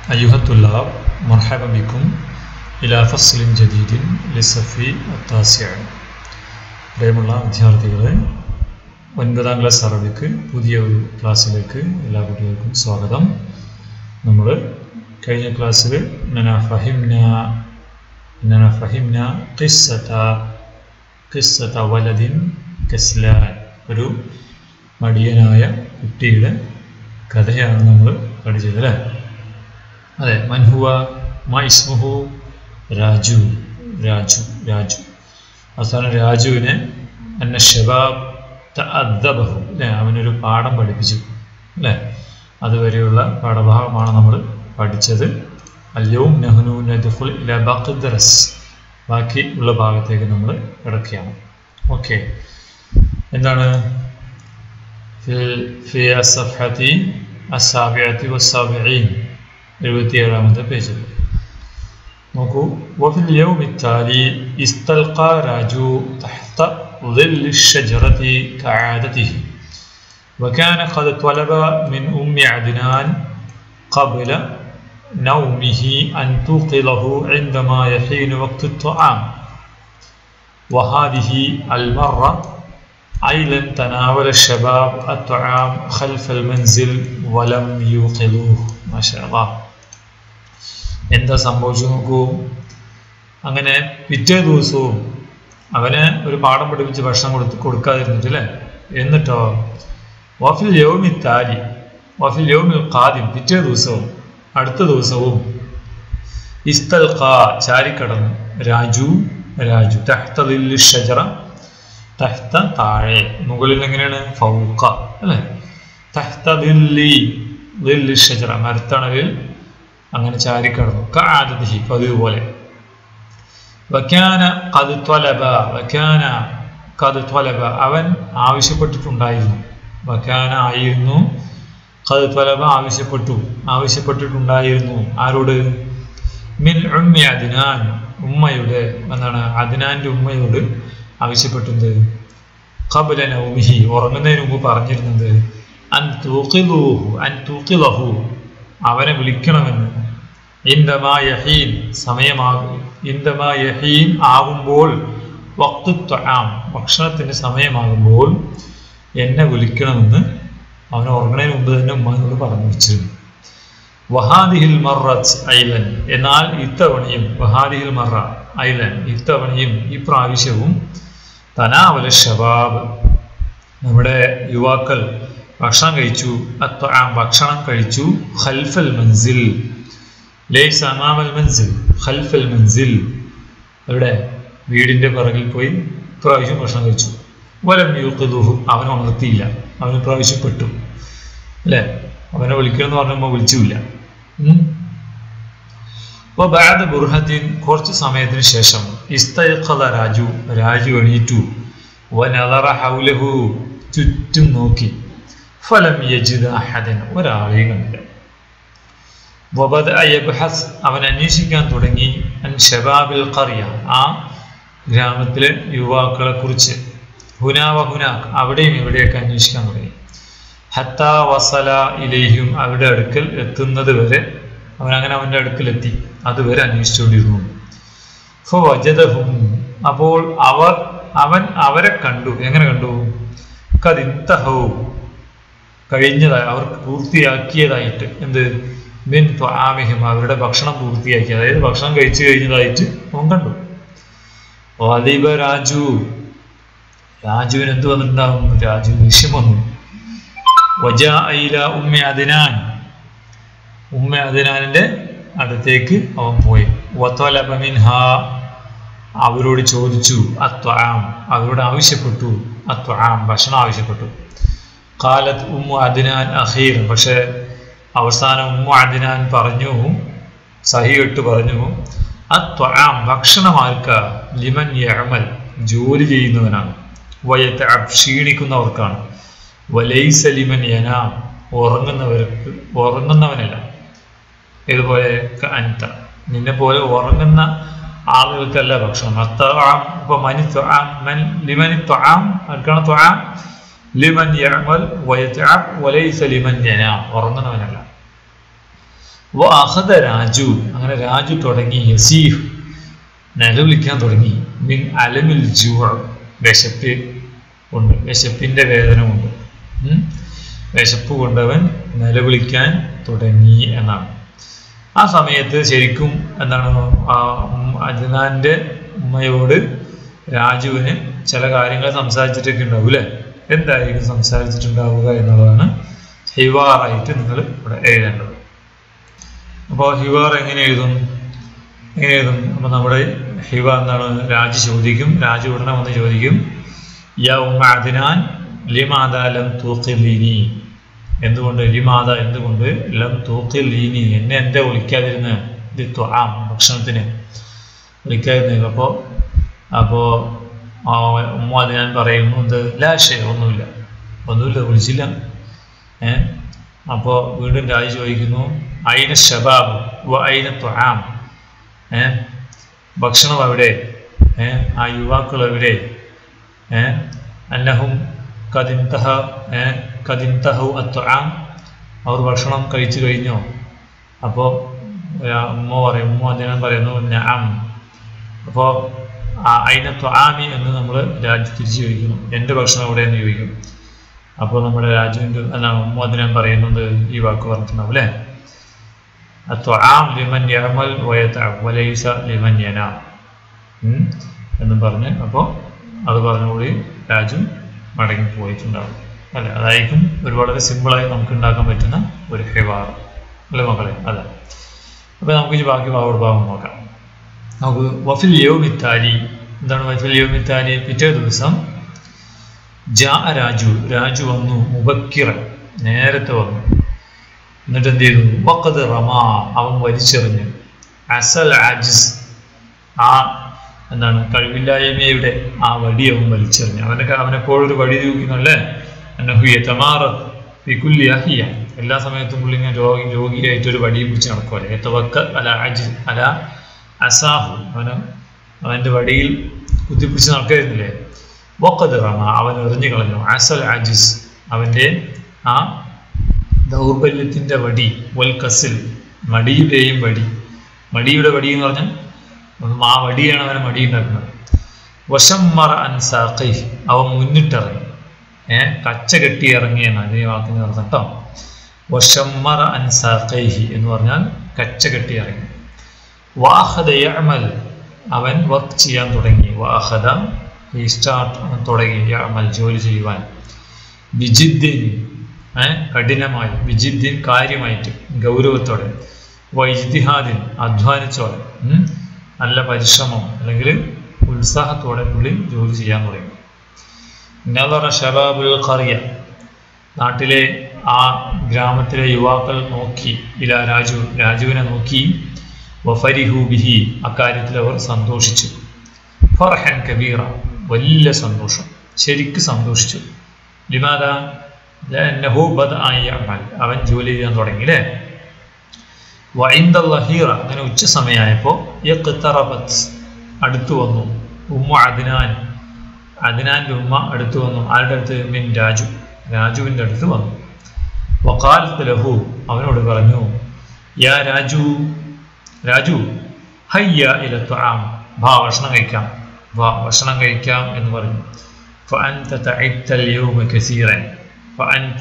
أيها الطلاب مرحبا بكم إلى فصل جديد للصف التاسع പ്രിയമുള്ള വിദ്യാർത്ഥികളെ ഒൻപതാം ക്ലാസ് അറബിക്ക് പുതിയ ഒരു ക്ലാസ്സിലേക്ക് എല്ലാ കുട്ടികൾക്കും സ്വാഗതം നമ്മൾ കഴിഞ്ഞ ക്ലാസ്സിൽ നന ഫഹിംന നന ഫഹിംന ഖിസ്സത ഖിസ്സത വലദിൻ കസ്ലാൻ ഒരു മടിയനായ കുട്ടിയുടെ കഥയാണ് നമ്മൾ പഠിച്ചത് അല്ലേ അതെ മൻഹുവ മ ഇസ്മുഹു രാജു രാജു രാജു അവസാനം രാജുവിനെ എന്നെ ഷബാബ് തഅദ്ദബഹു അല്ലേ അവനൊരു പാഠം പഠിപ്പിച്ചു അല്ലേ അതുവരെയുള്ള പാഠഭാഗമാണ് നമ്മൾ പഠിച്ചത് അല്യവും നെഹ്നു നദ്ഖുൽ ഇല ബഖ്ദറസ് ബാക്കി ഉള്ള ഭാഗത്തേക്ക് നമ്മൾ കിടക്കുകയാണ് ഓക്കെ എന്താണ് في في الصفحة السابعة والسابعين എഴുപത്തിയേഴാമത്തെ പേജിൽ നോക്കൂ وفي اليوم التالي استلقى راجو تحت ظل الشجرة كعادته وكان قد طلب من أم عدنان قبل نومه أن توقظه عندما يحين وقت الطعام وهذه المرة أيضا تناول الشباب الطعام خلف المنزل ولم يوقظوه ما شاء الله എന്താ സംഭവിച്ചു നോക്കൂ അങ്ങനെ പിറ്റേ ദിവസവും അവന് ഒരു പാഠം പഠിപ്പിച്ച് ഭക്ഷണം കൊടുത്ത് കൊടുക്കാതിരുന്നിട്ട് അല്ലേ എന്നിട്ടോ വഫിൽ യോമി താരി വഫിൽ യോമിൽ ഖാദിം പിറ്റേ ദിവസവും അടുത്ത ദിവസവും ഇസ്തൽ ഖാ ചാരിക്കടന്നു രാജു രാജു തഹ്തലിൽ ഷജറ തഹ്ത താഴെ മുകളിൽ എങ്ങനെയാണ് ഫൗക്ക അല്ലേ തഹ്ത ദില്ലി ദില്ലി ഷജറ മരത്തണലിൽ അങ്ങനെ ചാരിക്കടന്നു കാദതിഹി പതിവ് പോലെ വക്കാന കത് ത്വലബ വക്കാന കത് ത്വലബ അവൻ ആവശ്യപ്പെട്ടിട്ടുണ്ടായിരുന്നു വക്കാന ആയിരുന്നു കത് ത്വലബ ആവശ്യപ്പെട്ടു ആവശ്യപ്പെട്ടിട്ടുണ്ടായിരുന്നു ആരോട് മിൻ ഉമ്മ അദിനാൻ ഉമ്മയുടെ എന്താണ് അദിനാന്റെ ഉമ്മയോട് ആവശ്യപ്പെട്ടത് കബല നൗമിഹി ഉറങ്ങുന്നതിന് മുമ്പ് പറഞ്ഞിരുന്നത് അൻ തൂക്കിലൂഹു അൻ തൂക്കിലഹു അവനെ വിളിക്കണമെന്ന് ഇന്ദമാ യഹീൻ സമയമാകും ഇന്ദമാ യഹീൻ ആകുമ്പോൾ വക്തുത്വം ഭക്ഷണത്തിന് സമയമാകുമ്പോൾ എന്നെ വിളിക്കണമെന്ന് അവൻ ഉറങ്ങുന്നതിന് മുമ്പ് തന്നെ ഉമ്മാനോട് പറഞ്ഞു വെച്ചിരുന്നു വഹാദിഹിൽ മറത്ത് ഐലൻ എന്നാൽ ഇത്തവണയും വഹാദിഹിൽ മറ ഐലൻ ഇത്തവണയും ഈ പ്രാവശ്യവും തനാവല ഷബാബ് നമ്മുടെ യുവാക്കൾ ഭക്ഷണം കഴിച്ചു ഭക്ഷണം കഴിച്ചു ഖൽഫൽ മൻസിൽ ലേസ് അമാമൽ മൻസിൽ ഖൽഫൽ മൻസിൽ അവിടെ വീടിന്റെ പിറകിൽ പോയി പ്രാവശ്യം ഭക്ഷണം കഴിച്ചു വലം യൂഖുദുഹു അവനെ ഉണർത്തിയില്ല അവന് പ്രാവശ്യപ്പെട്ടു അല്ലേ അവനെ വിളിക്കണമെന്ന് പറഞ്ഞപ്പോൾ വിളിച്ചില്ല അപ്പോൾ ബാദ ബുർഹദ്ദീൻ കുറച്ച് സമയത്തിന് ശേഷം ഇസ്തഖല രാജു രാജു എണീറ്റു വനദറ ഹൗലഹു ചുറ്റും നോക്കി ഫലം യജിദ് അഹദൻ ഒരാളെയും കണ്ടില്ല വബദ യബ്ഹസ് അവൻ അന്വേഷിക്കാൻ തുടങ്ങി അൻ ഷബാബിൽ ഖറിയ ആ ഗ്രാമത്തിലെ യുവാക്കളെ കുറിച്ച് ഹുനാവ ഹുനാക്ക് അവിടെയും ഇവിടെയൊക്കെ അന്വേഷിക്കാൻ തുടങ്ങി ഹത്ത വസല ഇലേഹും അവരുടെ അടുക്കൽ എത്തുന്നത് വരെ അവൻ അങ്ങനെ അവൻ്റെ അടുക്കലെത്തി അതുവരെ അന്വേഷിച്ചുകൊണ്ടിരുന്നു ഫോ വജദഹും അപ്പോൾ അവർ അവൻ അവരെ കണ്ടു എങ്ങനെ കണ്ടു കതിന്തഹവും കഴിഞ്ഞതായി അവർ പൂർത്തിയാക്കിയതായിട്ട് എന്ത് മിൻ ത്വാമിഹിം അവരുടെ ഭക്ഷണം പൂർത്തിയാക്കി അതായത് ഭക്ഷണം കഴിച്ചു കഴിഞ്ഞതായിട്ട് അവൻ കണ്ടു വാലിബ രാജു രാജുവിന് എന്ത് വന്നിട്ടുണ്ടാവും രാജു വിഷയം വന്നു വജായില ഉമ്മ അദിനാൻ ഉമ്മ അദിനാനിന്റെ അടുത്തേക്ക് അവൻ പോയി വത്തോലബമിൻഹ അവരോട് ചോദിച്ചു അത്വാം അവരോട് ആവശ്യപ്പെട്ടു അത്വാം ഭക്ഷണം ആവശ്യപ്പെട്ടു കാലത്ത് ഉമ്മു അദിനാൻ അഖീർ പക്ഷെ അവസാനം ഉമ്മു അദിനാൻ പറഞ്ഞു സഹിയിട്ട് പറഞ്ഞു അത്വാം ഭക്ഷണം ആർക്ക ലിമൻ യമൽ ജോലി ചെയ്യുന്നവനാണ് വയത്തെ ക്ഷീണിക്കുന്നവർക്കാണ് വലൈസ ലിമൻ യനാം ഉറങ്ങുന്നവർക്ക് ഉറങ്ങുന്നവനല്ല ഇതുപോലെ അൻത നിന്നെ പോലെ ഉറങ്ങുന്ന ആളുകൾക്കല്ല ഭക്ഷണം അത്താം ഇപ്പൊ മനി ത്വാം മൻ ലിമനി ത്വാം ആർക്കാണ് ത്വാം ലിമൻ യഅമൽ വയതഅബ് വലൈസ ലിമൻ യനാം ഉറങ്ങുന്നവനല്ല വ അഹദ രാജു അങ്ങനെ രാജു തുടങ്ങി യസീഫ് നിലവിളിക്കാൻ തുടങ്ങി മിൻ അലമിൽ ജൂവ വിശപ്പ് ഉണ്ട് വിശപ്പിൻ്റെ വേദന ഉണ്ട് ഉം. വിശപ്പ് കൊണ്ടവൻ നിലവിളിക്കാൻ തുടങ്ങി എന്നാണ് ആ സമയത്ത് ശരിക്കും എന്താണ് ആ ഉം അദ്നാന്റെ ഉമ്മയോട് രാജുവിന് ചില കാര്യങ്ങൾ സംസാരിച്ചിട്ടൊക്കെ ഉണ്ടാവും അല്ലേ എന്തായിരിക്കും സംസാരിച്ചിട്ടുണ്ടാവുക എന്നുള്ളതാണ് ഹിവാറായിട്ട് നിങ്ങൾ ഇവിടെ എഴുതേണ്ടത് അപ്പോൾ ഹിവാർ എങ്ങനെ എഴുതും എങ്ങനെ എഴുതും അപ്പോൾ നമ്മുടെ ഹിവ എന്താണ് രാജു ചോദിക്കും രാജു ഉടനെ വന്ന് ചോദിക്കും യാ ഉമ്മ അദ്നാൻ ലിമാദ ലം തൂക്കിലീനി എന്തുകൊണ്ട് ലിമാദ എന്തുകൊണ്ട് ലം തൂക്കിലീനി എന്നെ എൻ്റെ വിളിക്കാതിരുന്ന് ഇത് ത്വാം ഭക്ഷണത്തിന് വിളിക്കാതിരുന്നത് അപ്പോൾ അപ്പോൾ ഉമ്മ അത് ഞാൻ പറയുന്നു എന്ത് ലാശേ ഒന്നുമില്ല ഒന്നുമില്ല വിളിച്ചില്ല ഏ അപ്പോൾ വീണ്ടും രാജു ചോദിക്കുന്നു അയിന ഷബാബ് വ അയിന ത്വാം ഏ ഭക്ഷണം എവിടെ ഏ ആ യുവാക്കൾ എവിടെ ഏ അന്നഹും കദിന്തഹ ഏ കദിന്തഹു അത്വാം അവർ ഭക്ഷണം കഴിച്ചു കഴിഞ്ഞോ അപ്പോൾ ഉമ്മ പറയും ഉമ്മ അദ്ദേഹം പറയുന്നു ഞാൻ അപ്പോൾ അയിന ത്വാമി എന്ന് നമ്മൾ രാജു തിരിച്ചു ചോദിക്കുന്നു എൻ്റെ ഭക്ഷണം എവിടെയെന്ന് ചോദിക്കും അപ്പോൾ നമ്മുടെ രാജുവിൻ്റെ എന്താണ് ഉമ്മ അദ്ദേഹം പറയുന്നത് ഈ വാക്ക് പറഞ്ഞിട്ടുണ്ടാവും അല്ലേ അത്വാം ലിമൻ യമൽ വലൈസ ലിമൻ യനാം ഉം, എന്നും പറഞ്ഞ് അപ്പോൾ അത് പറഞ്ഞുകൂടി രാജു മടങ്ങി പോയിട്ടുണ്ടാവും അല്ലെ അതായിരിക്കും ഒരു വളരെ സിമ്പിളായി നമുക്ക് ഉണ്ടാക്കാൻ പറ്റുന്ന ഒരു ഹെവാർ അല്ലേ മക്കളെ അതെ അപ്പോൾ നമുക്ക് ഈ ബാക്കി ഭാവോട് ഭാവം നോക്കാം നമുക്ക് വഫിൽ യോമിത്താലി എന്താണ് വഫിൽ യോമിത്താലി പിറ്റേ ദിവസം ജാ രാജു രാജു വന്നു മുബക്കിറൻ നേരത്തെ വന്നു എന്നിട്ട് എന്ത് ചെയ്തു വക്കത് റമാ അവൻ വലിച്ചെറിഞ്ഞു അസൽ ആജിസ് ആ എന്താണ് കഴിവില്ലായ്മയുടെ ആ വടി അവൻ വലിച്ചെറിഞ്ഞു അവനൊക്കെ അവനെപ്പോഴും ഒരു വടി തൂക്കുന്നല്ലേ അന്നഹുയ തമാറ പിക്കുല്യ ഹിയ എല്ലാ സമയത്തും പുള്ളി ഇങ്ങനെ രോഗി രോഗിയായിട്ട് ഒരു വടിയും പിടിച്ച് നടക്കുമല്ലേ എത്തവക്ക അല അജി അല അസാഹു അവന് അവൻ്റെ വടിയിൽ കുത്തിപ്പിടിച്ച് നടക്കായിരുന്നില്ലേ വക്കത് റമ അവൻ എറിഞ്ഞു കളഞ്ഞു അസൽ അജിസ് അവൻ്റെ ആ ദൗർബല്യത്തിൻ്റെ വടി വൽ കസിൽ മടിയുടെയും വടി മടിയുടെ വടി എന്ന് പറഞ്ഞാൽ ആ വടിയാണ് അവനെ മടി ഉണ്ടാക്കുന്നത് വശമ്മറ അൻസാഖി അവൻ മുന്നിട്ടിറങ്ങി ഏ കച്ച കെട്ടി ഇറങ്ങി എന്നാണ് ഈ വാക്കിന് അർത്ഥം കേട്ടോ വശമ്മറ അൻസാഖൈഹി എന്ന് പറഞ്ഞാൽ കച്ച കെട്ടി ഇറങ്ങി വാഹദ യഅമൽ അവൻ വർക്ക് ചെയ്യാൻ തുടങ്ങി വാഹദ ഈ സ്റ്റാർട്ട് തുടങ്ങി യഅമൽ ജോലി ചെയ്യുവാൻ ബിജിദ്ദിൻ ഏ കഠിനമായി വിജിദ്ദിൻ കാര്യമായിട്ട് ഗൗരവത്തോടെ വൈജിഹാദിൻ അധ്വാനിച്ചോടെ ഉം, നല്ല പരിശ്രമം അല്ലെങ്കിൽ ഉത്സാഹത്തോടെ പുള്ളി ജോലി ചെയ്യാൻ തുടങ്ങി നദറ ഷബാബുൽ ഖറിയ നാട്ടിലെ ആ ഗ്രാമത്തിലെ യുവാക്കൾ നോക്കി ഇല രാജു രാജുവിനെ നോക്കി വഫരിഹു ബിഹി അക്കാര്യത്തിൽ അവർ സന്തോഷിച്ചു ഫർഹൻ കബീറ വലിയ സന്തോഷം ശരിക്ക് സന്തോഷിച്ചു ലിമാദ ലഅന്നഹു ബദഅ യഅമൽ അവൻ ജോലി ചെയ്യാൻ തുടങ്ങി അല്ലേ വൈന്ദ ലഹീറ അങ്ങനെ ഉച്ച സമയമായപ്പോൾ യഖ്തറബത്ത് അടുത്തു വന്നു ഉമ്മ അദ്നാൻ അദ്നാൻ്റെ ഉമ്മ അടുത്തു വന്നു ആരുടെ അടുത്ത് മിൻ രാജു രാജുവിൻ്റെ അടുത്ത് വന്നു വക്കാലത്ത് ലഹു അവനോട് പറഞ്ഞു യാ രാജു രാജു ഹയ്യ ഇലത്വാം ഭാ ഭക്ഷണം കഴിക്കാം വാ ഭക്ഷണം കഴിക്കാം എന്ന് പറഞ്ഞു فأنت تعبت اليوم كثيرا فأنت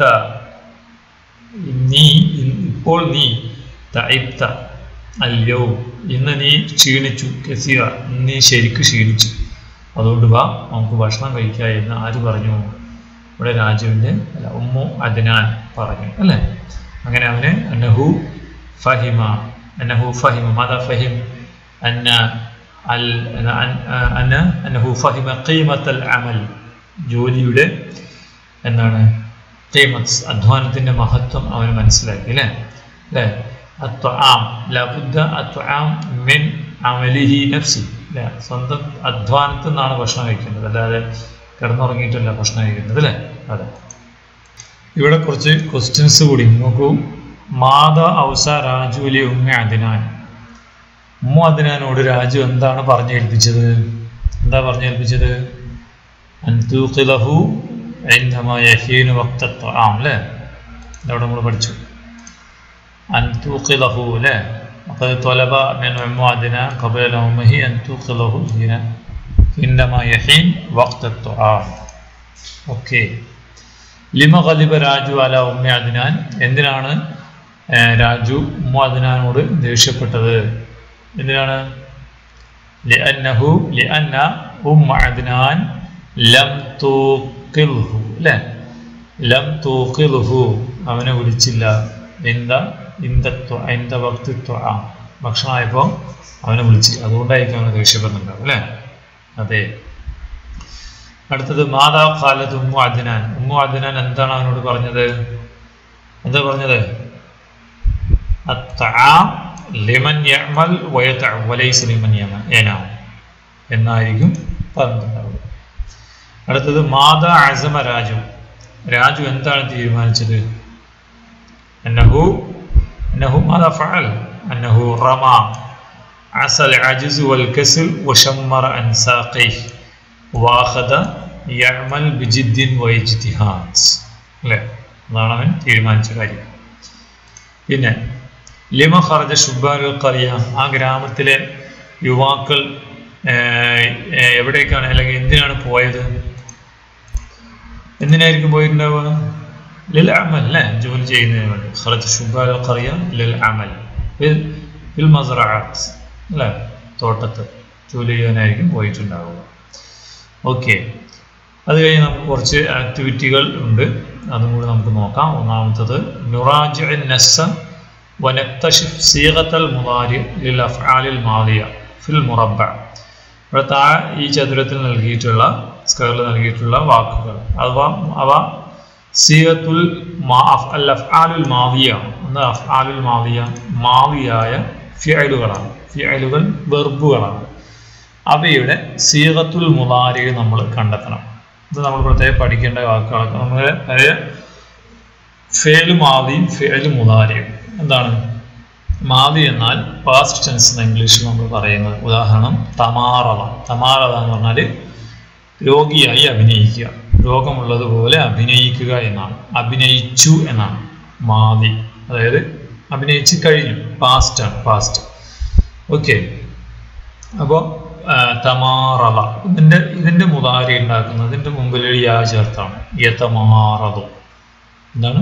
നീ ഇപ്പോൾ നീ തൈപ്ത അല്ലയോ ഇന്ന് നീ ക്ഷീണിച്ചു കസീറ നീ ശരിക്ക് ക്ഷീണിച്ചു അതുകൊണ്ട് വാ നമുക്ക് ഭക്ഷണം കഴിക്കുക എന്ന് ആര് പറഞ്ഞു ഇവിടെ രാജുവിൻ്റെ അല്ല ഉമ്മു അദ്നാൻ പറഞ്ഞു അല്ലേ അങ്ങനെ അവന് അന്നഹു ഫഹിമ അന്നഹു ഫഹിമ മത ഫഹിം അന്ന അൽ അന്ന അന്നഹു ഫഹിമ ഖീമത്തൽ അമൽ ജോലിയുടെ എന്താണ് ഖീമത്ത് അധ്വാനത്തിൻ്റെ മഹത്വം അവന് മനസ്സിലാക്കി അല്ലേ അല്ലേ അത്വാം ലബുദ്ധ അത്വാം മിൻ അമലിഹി നഫ്സി അല്ലേ സ്വന്തം അധ്വാനത്തിൽ നിന്നാണ് ഭക്ഷണം കഴിക്കേണ്ടത് അല്ലാതെ കിടന്നുറങ്ങിയിട്ടല്ല ഭക്ഷണം കഴിക്കുന്നത് അല്ലേ അതെ ഇവിടെ കുറച്ച് ക്വസ്റ്റ്യൻസ് കൂടി നോക്കൂ മാത ഔസ രാജുലി ഉമ്മ അദിനാൻ ഉമ്മ അദിനാനോട് രാജു എന്താണ് പറഞ്ഞേൽപ്പിച്ചത് എന്താ പറഞ്ഞേൽപ്പിച്ചത് അൻതൂഖിലഹു عندما يحين وقت الطعام അല്ലേ ഇതവിടെ നമ്മൾ പഠിച്ചു أن توقظه لا وقد طلب من أم عدنان قبل نومه أن توقظه هنا عندما يحين وقت الطعام ഓക്കെ ലിമ ഖലിബ രാജു അല ഉമ്മ അദ്നാൻ എന്തിനാണ് ഏർ, രാജു ഉമ്മ അദ്നാനോട് ദേഷ്യപ്പെട്ടത് എന്തിനാണ് ലിഅന്നഹു ലിഅന്ന ഉമ്മ അദ്നാൻ ലം തൂഖിൽഹു അല്ലേ ലം തൂഖിൽഹു അവനെ വിളിച്ചില്ല എന്താ ഇന്ദത്വ ഇന്ദ വക്തിത്വ ആ ഭക്ഷണമായപ്പോൾ അവനെ വിളിച്ചില്ല അതുകൊണ്ടായിരിക്കും അവനെ ദേഷ്യപ്പെടുന്നുണ്ടാവും അല്ലേ അതെ അടുത്തത് മാതാ ഖാലത്ത് ഉമ്മു അദ്നാൻ ഉമ്മു അദ്നാൻ എന്താണ് അവനോട് പറഞ്ഞത് എന്താ പറഞ്ഞത് അത്തആം ലിമൻ യഅമൽ വയതഅ വലൈസ ലിമൻ യമ യനാം എന്നായിരിക്കും പറഞ്ഞിട്ടുണ്ടാവുക അടുത്തത് മാതാ അസമ രാജു രാജു എന്താണ് തീരുമാനിച്ചത് അന്നഹു അന്നഹു മാതാ ഫഅൽ അന്നഹു റമ عسى العجز والكسل وشمر عن ساقيه واخذ يعمل بجد واجتهاد അല്ലേ അതാണ് അവൻ തീരുമാനിച്ച കാര്യം പിന്നെ ലിമ ഖറജ ഷുബാനുൽ ഖറിയ ആ ഗ്രാമത്തിലെ യുവാക്കൾ ഏർ, ഏർ, എവിടേക്കാണ് അല്ലെങ്കിൽ എന്തിനാണ് പോയത് എന്തിനായിരിക്കും പോയിട്ടുണ്ടാവുക ലിൽ അമൽ അല്ലേ ജോലി ചെയ്യുന്നതിന് വേണ്ടി ഖറജ ഷുബാനുൽ ഖറിയ ലിൽ അമൽ ഫിൽ ഫിൽ മസ്റഅത്ത് അല്ലേ തോട്ടത്ത് ജോലി ചെയ്യാനായിരിക്കും പോയിട്ടുണ്ടാവുക ഓക്കെ അത് കഴിഞ്ഞ് നമുക്ക് കുറച്ച് ആക്ടിവിറ്റികൾ ഉണ്ട് അതും കൂടി നമുക്ക് നോക്കാം ഒന്നാമത്തത് നുറാജ് നസ്സ വനക്തഷിഫ് സീഗത്തൽ മുതാരി ലിൽ അഫ്ആലിൽ മാദിയ ഫിൽ മുറബ ഇവിടെ താഴെ ഈ ചതുരത്തിൽ നൽകിയിട്ടുള്ള സ്കെയറിൽ നൽകിയിട്ടുള്ള വാക്കുകൾ അഥവാ അവ സീഗത്തുൽ മാ അഫ് അൽ അഫ്ആലുൽ മാദിയ എന്ന അഫ്ആലുൽ മാദിയ മാവിയായ ഫിയലുകളാണ് ഫിയലുകൾ വെർബുകളാണ് അവയുടെ സീഗത്തുൽ മുതാരി നമ്മൾ കണ്ടെത്തണം ഇത് നമ്മൾ പ്രത്യേകം പഠിക്കേണ്ട വാക്കുകളൊക്കെ നമ്മുടെ പഴയ ഫേല് മാതിയും ഫേല് മുതാരിയും എന്താണ് മാതി എന്നാൽ പാസ്റ്റ് ടെൻസ് എന്ന് ഇംഗ്ലീഷിൽ നമ്മൾ പറയുന്നത് ഉദാഹരണം തമാറവ തമാറവ എന്ന് പറഞ്ഞാൽ രോഗിയായി അഭിനയിക്കുക രോഗമുള്ളതുപോലെ അഭിനയിക്കുക എന്നാണ് അഭിനയിച്ചു എന്നാണ് മാതി അതായത് അഭിനയിച്ച് കഴിഞ്ഞു പാസ്റ്റ് ആണ് പാസ്റ്റ് ഓക്കെ അപ്പോൾ തമാറവ ഇതിൻ്റെ ഇതിൻ്റെ മുതാരി ഉണ്ടാക്കുന്നത് ഇതിൻ്റെ മുമ്പിൽ ഒരു യാ ചേർത്താണ് യതമാറതു എന്താണ്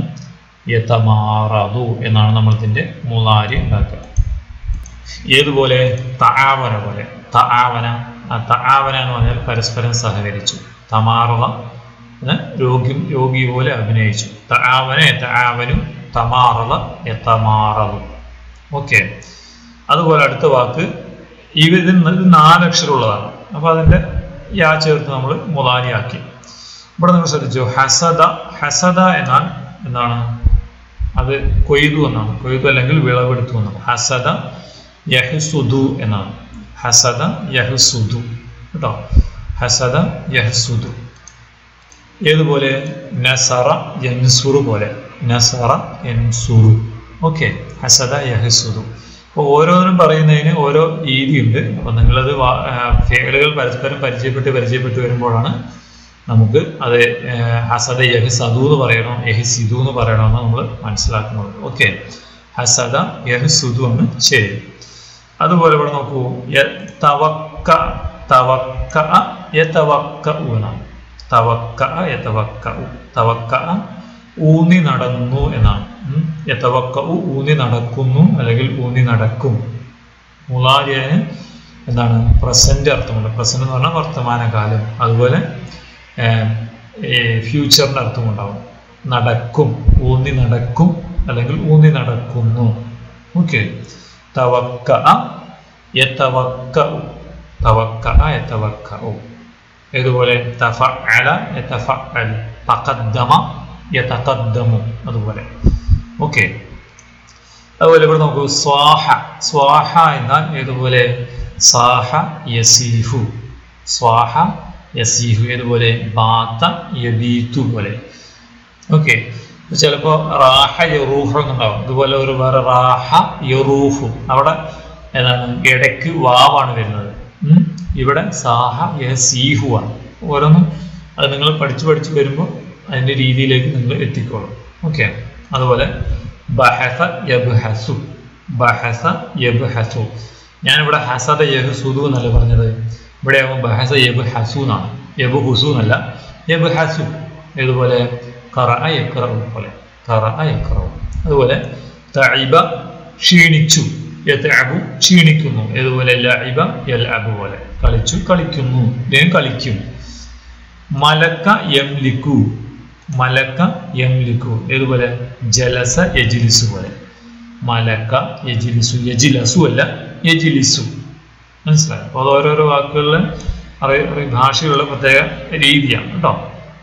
യതമാറതു എന്നാണ് നമ്മൾ ഇതിൻ്റെ മുതാരി ഉണ്ടാക്കുക ഏതുപോലെ തആവന പോലെ തആവന ആ തആവന എന്ന് പറഞ്ഞാൽ പരസ്പരം സഹകരിച്ചു തമാറവ എന്ന് രോഗി രോഗി പോലെ അഭിനയിച്ചു തആവന യതആവനു തമാറവ യതമാറതു ഓക്കെ അതുപോലെ അടുത്ത വാക്ക് ഈ ഇത് ഇത് നാലക്ഷരമുള്ളതാണ് അപ്പോൾ അതിൻ്റെ യാ ചേർത്ത് നമ്മൾ മുതാനിയാക്കി ഇവിടെ നിങ്ങൾ ശ്രദ്ധിച്ചു ഹസദ ഹസദ എന്നാൽ എന്താണ് അത് കൊയ്തു എന്നാണ് കൊയ്തു അല്ലെങ്കിൽ വിളവെടുത്തു എന്നാണ് ഹസദ യഹ്സുദു എന്നാണ് ഹസദ യഹ്സുദു കേട്ടോ ഹസദ യഹ്സുദു ഏതുപോലെ നസറ യൻസുറു പോലെ നസറ യൻസുറു ഓക്കെ ഹസദ യഹ്സുദു അപ്പോൾ ഓരോന്നിനും പറയുന്നതിന് ഓരോ രീതിയുണ്ട് അപ്പോൾ നിങ്ങളത് ഫേലുകൾ പരസ്പരം പരിചയപ്പെട്ട് പരിചയപ്പെട്ട് വരുമ്പോഴാണ് നമുക്ക് അത് ഏർ, ഹസദ യഹ്സദു എന്ന് പറയണം യഹ്സിദു എന്ന് പറയണമെന്ന് നമ്മൾ മനസ്സിലാക്കുന്നത് ഓക്കെ ഹസദ യഹ്സുദു ആണ് ശരി അതുപോലെ ഇവിടെ നോക്കൂ യ- തവക്ക തവക്ക യതവക്ക എന്നാണ് തവക്ക യതവക്ക തവക്ക ഊന്നി നടന്നു എന്നാണ് ഉം. യതവക്ക ഊന്നി നടക്കുന്നു അല്ലെങ്കിൽ ഊന്നി നടക്കും മുളാരിയന് എന്താണ് പ്രസന്റ് അർത്ഥമുണ്ട് പ്രസന്റ് എന്ന് പറഞ്ഞാൽ വർത്തമാനകാലം അതുപോലെ ഫ്യൂച്ചറിൻ്റെ അർത്ഥമുണ്ടാവും നടക്കും ഊന്നി നടക്കും അല്ലെങ്കിൽ ഊന്നി നടക്കുന്നു ഓക്കെ തവക്ക യതവക്ക തവക്ക യതവക്ക ഇതുപോലെ തഫഅല യതഫഅൽ തഖദ്ദമ യതഖദ്ദമു അതുപോലെ ഓക്കെ അതുപോലെ ഇവിടെ നോക്കൂ സ്വാഹ സ്വാഹ എന്നാൽ ഏതുപോലെ സാഹ യസീഹു സ്വാഹ യസീഹു ഏതുപോലെ ബാത്ത യബീത്തു പോലെ ഓക്കെ ചിലപ്പോൾ റാഹ യറൂഹ് എന്നുണ്ടാവും ഇതുപോലെ ഒരു വേറെ റാഹ യറൂഹു അവിടെ ഏതാണ് ഇടയ്ക്ക് വാവാണ് വരുന്നത് ഉം. ഇവിടെ സാഹ യസീഹു ആണ് ഓരോന്നും അത് നിങ്ങൾ പഠിച്ച് പഠിച്ച് വരുമ്പോൾ അതിൻ്റെ രീതിയിലേക്ക് നിങ്ങൾ എത്തിക്കോളും ഓക്കെ അതുപോലെ ബഹസ യബ്ഹസു ബഹസ യബ്ഹസു ഞാനിവിടെ ഹസദ യഹ്സുദു എന്നല്ല പറഞ്ഞത് ഇവിടെ ആകുമ്പോൾ ബഹസ യബ് ഹസു എന്നാണ് യബ് ഹുസു എന്നല്ല യബ് ഹസു ഇതുപോലെ കറ യക്റു പോലെ കറ യക്റു അതുപോലെ തഇബ ക്ഷീണിച്ചു യതഅബു ക്ഷീണിക്കുന്നു ഇതുപോലെ ലഇബ യൽഅബു പോലെ കളിച്ചു കളിക്കുന്നു അല്ലെങ്കിൽ കളിക്കും മലക്ക യംലിക്കു മലക്ക യംലിക്കു ഇതുപോലെ ജലസ യജിലിസു പോലെ മലക്ക യജിലിസു യജിലസു അല്ല യജിലിസു മനസ്സിലായി അപ്പോൾ അത് ഓരോരോ വാക്കുകളിൽ അറി അറി ഭാഷയുള്ള പ്രത്യേക രീതിയാണ് കേട്ടോ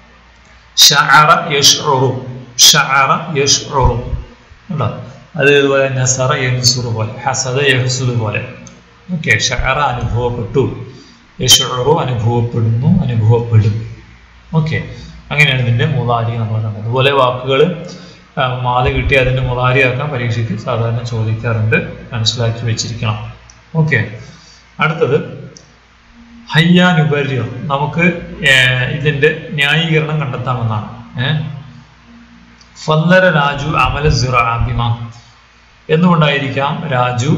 ഷഅറ യഷ്ഉറു ഷഅറ യഷ്ഉറു കേട്ടോ അത് ഇതുപോലെ നസറ യൻസുറു പോലെ ഹസദ യഹ്സുദു പോലെ ഓക്കെ ഷഅറ അനുഭവപ്പെട്ടു യഷ്ഉറു അനുഭവപ്പെടുന്നു അനുഭവപ്പെടും ഓക്കെ അങ്ങനെയാണ് ഇതിൻ്റെ മുതാരി നമ്മൾ കണ്ടത് അതുപോലെ വാക്കുകൾ മാല കിട്ടി അതിൻ്റെ മുതാരിയാക്കാൻ പരീക്ഷയ്ക്ക് സാധാരണ ചോദിക്കാറുണ്ട് മനസ്സിലാക്കി വെച്ചിരിക്കണം ഓക്കെ അടുത്തത് ഹയ്യാനുപര്യ നമുക്ക് ഇതിൻ്റെ ന്യായീകരണം കണ്ടെത്താമെന്നാണ് ഏഹ് ഫല്ലര രാജു അമല സിറാബിമ എന്തുകൊണ്ടായിരിക്കാം രാജു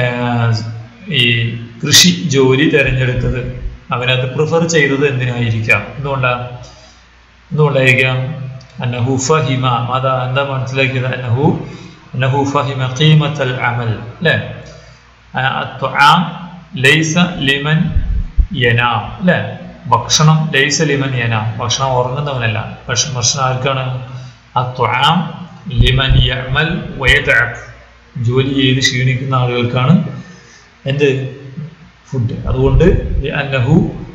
ഈ കൃഷി ജോലി തിരഞ്ഞെടുത്തത് അവനത് പ്രിഫർ ചെയ്തത് എന്തിനായിരിക്കാം എന്തുകൊണ്ടാണ് എന്തുകൊണ്ടായിരിക്കാം അന്നഹു ഫഹിമ അതാ എന്താ മനസ്സിലാക്കിയത് അന്നഹു അന്നഹു ഫഹിമ ഖീമത്തൽ അമൽ അല്ലേ അത്വാം ലൈസ ലിമൻ യനാം അല്ലേ ഭക്ഷണം ലൈസ ലിമൻ യനാം ഭക്ഷണം ഉറങ്ങുന്നവനല്ല പക്ഷെ ഭക്ഷണം ആർക്കാണ് അത്വാം ലിമൻ യമൽ വയതഅബ് ജോലി ചെയ്ത് ക്ഷീണിക്കുന്ന ആളുകൾക്കാണ് എന്ത് ഫുഡ് അതുകൊണ്ട് അന്നഹു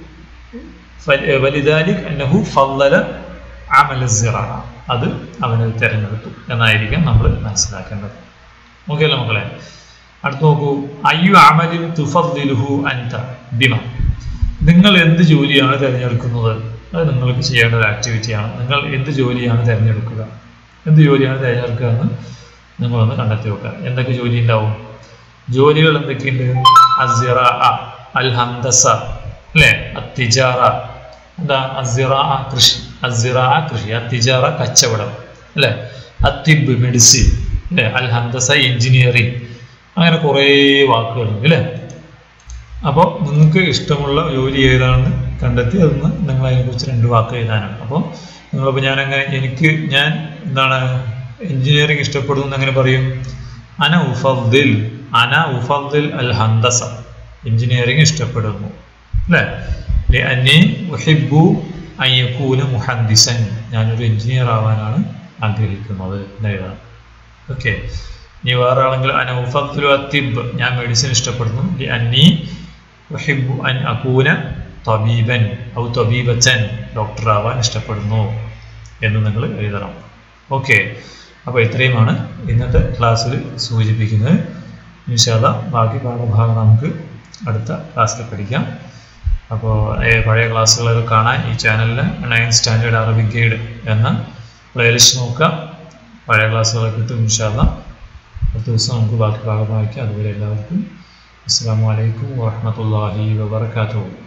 വലിദാലിക് അന്നഹു ഫല്ലല അമല സിറ അത് അവന് തിരഞ്ഞെടുത്തു എന്നായിരിക്കും നമ്മൾ മനസ്സിലാക്കേണ്ടത് ഓക്കെ അല്ലേ മക്കളെ അടുത്ത് നോക്കൂ അയ്യു അമലിൻ തുഫദ്ദിലുഹു അൻത ബിമ നിങ്ങൾ എന്ത് ജോലിയാണ് തിരഞ്ഞെടുക്കുന്നത് അത് നിങ്ങൾക്ക് ചെയ്യേണ്ട ഒരു ആക്ടിവിറ്റിയാണ് നിങ്ങൾ എന്ത് ജോലിയാണ് തിരഞ്ഞെടുക്കുക എന്ത് ജോലിയാണ് തിരഞ്ഞെടുക്കുക എന്ന് നിങ്ങളൊന്ന് കണ്ടെത്തി വെക്കുക എന്തൊക്കെ ജോലി ഉണ്ടാവും ജോലികൾ എന്തൊക്കെയുണ്ട് അസിറ അൽ ഹന്തസ അല്ലേ അത്തിജാറ എന്താ അസിറ കൃഷി അസിറ കൃഷി അത്തിജാറ കച്ചവടം അല്ലേ അത്തിബ് മെഡിസിൻ അല്ലേ അൽ ഹന്തസ എഞ്ചിനീയറിംഗ് അങ്ങനെ കുറേ വാക്കുകളുണ്ട് അല്ലേ അപ്പോൾ നിങ്ങൾക്ക് ഇഷ്ടമുള്ള ജോലി ഏതാണെന്ന് കണ്ടെത്തി അതൊന്ന് നിങ്ങൾ അതിനെക്കുറിച്ച് രണ്ട് വാക്ക് എഴുതാനാണ് അപ്പോൾ നിങ്ങളിപ്പോൾ ഞാനങ്ങനെ എനിക്ക് ഞാൻ എന്താണ് എഞ്ചിനീയറിംഗ് ഇഷ്ടപ്പെടുന്നു എന്നങ്ങനെ പറയും അന ഉഫദ്ദിൽ അന ഉഫദ്ദിൽ അൽ ഹന്തസ എഞ്ചിനീയറിംഗ് ഇഷ്ടപ്പെടുന്നു അല്ലേ അന്നെ ഉഹിബു അയ്യക്കൂന മുഹന്ദിസൻ ഞാനൊരു എഞ്ചിനീയർ ആവാനാണ് ആഗ്രഹിക്കുന്നത് എന്നെഴുതാം ഓക്കെ ഇനി വേറെ ആണെങ്കിൽ അന ഉഫദ്ദുൽ അത്തിബ് ഞാൻ മെഡിസിൻ ഇഷ്ടപ്പെടുന്നു അന്നി ഉഹിബു അൻ അക്കൂന തബീബൻ ഔ തബീബച്ചൻ ഡോക്ടർ ആവാൻ ഇഷ്ടപ്പെടുന്നു എന്ന് നിങ്ങൾ എഴുതണം ഓക്കെ അപ്പോൾ ഇത്രയുമാണ് ഇന്നത്തെ ക്ലാസ്സിൽ സൂചിപ്പിക്കുന്നത് ഇൻഷാല്ല ബാക്കി പാഠഭാഗം നമുക്ക് അടുത്ത ക്ലാസ്സിൽ പഠിക്കാം അപ്പോൾ പഴയ ക്ലാസ്സുകളൊക്കെ കാണാൻ ഈ ചാനലിൽ നയൻ സ്റ്റാൻഡേർഡ് അറബിക് ഗൈഡ് എന്ന പ്ലേലിസ്റ്റ് നോക്കുക പഴയ ക്ലാസ്സുകളൊക്കെ കിട്ടും ഇൻഷാല്ല അടുത്ത ദിവസം നമുക്ക് ബാക്കി ഭാഗം വായിക്കാം അതുപോലെ എല്ലാവർക്കും അസ്സാം വലൈക്കും വാഹമത്തല്ലാഹി വാബർക്കാത്തു